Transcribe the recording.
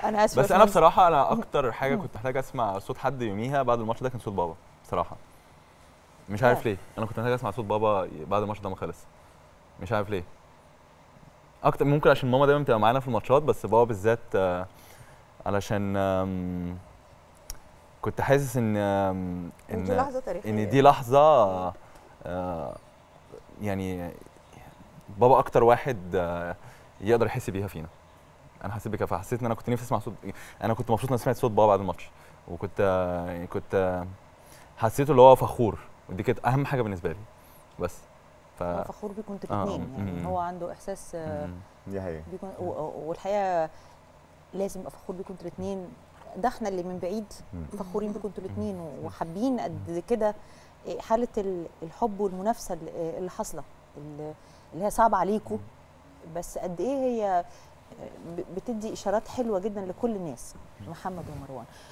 انا اسفه بس انا بصراحه انا اكتر حاجه كنت محتاج اسمع صوت حد يوميها بعد الماتش ده كان صوت بابا بصراحه مش عارف آه. ليه انا كنت محتاج اسمع صوت بابا بعد الماتش ده ما خلص مش عارف ليه اكتر ممكن عشان ماما دايما بتبقى معانا في الماتشات بس بابا بالذات آه، علشان آم، كنت حاسس ان آم، إن دي ان لحظه تاريخيه ان دي لحظه آه، يعني بابا اكتر واحد آه، يقدر يحس بيها فينا انا حسيت بكده فحسيت ان انا كنت نفسي اسمع صوت انا كنت مبسوط ان أنا سمعت صوت بابا بعد الماتش وكنت آه، يعني كنت آه، حسيته اللي هو فخور ودي كانت اهم حاجه بالنسبه لي بس ف هو فخور بيكم انتوا آه، الاثنين يعني مم. هو عنده احساس آه، م- دي حقيقه بيكون و- و- والحقيقه لازم يبقى فخور بيكم انتوا الاثنين ده احنا اللي من بعيد م- فخورين بيكم انتوا الاثنين وحابين قد كده إيه، حاله ال- الحب والمنافسه اللي اللي حاصله اللي اللي هي صعبه عليكم بس قد ايه هي ب- بتدي اشارات حلوه جدا لكل الناس محمد ومروان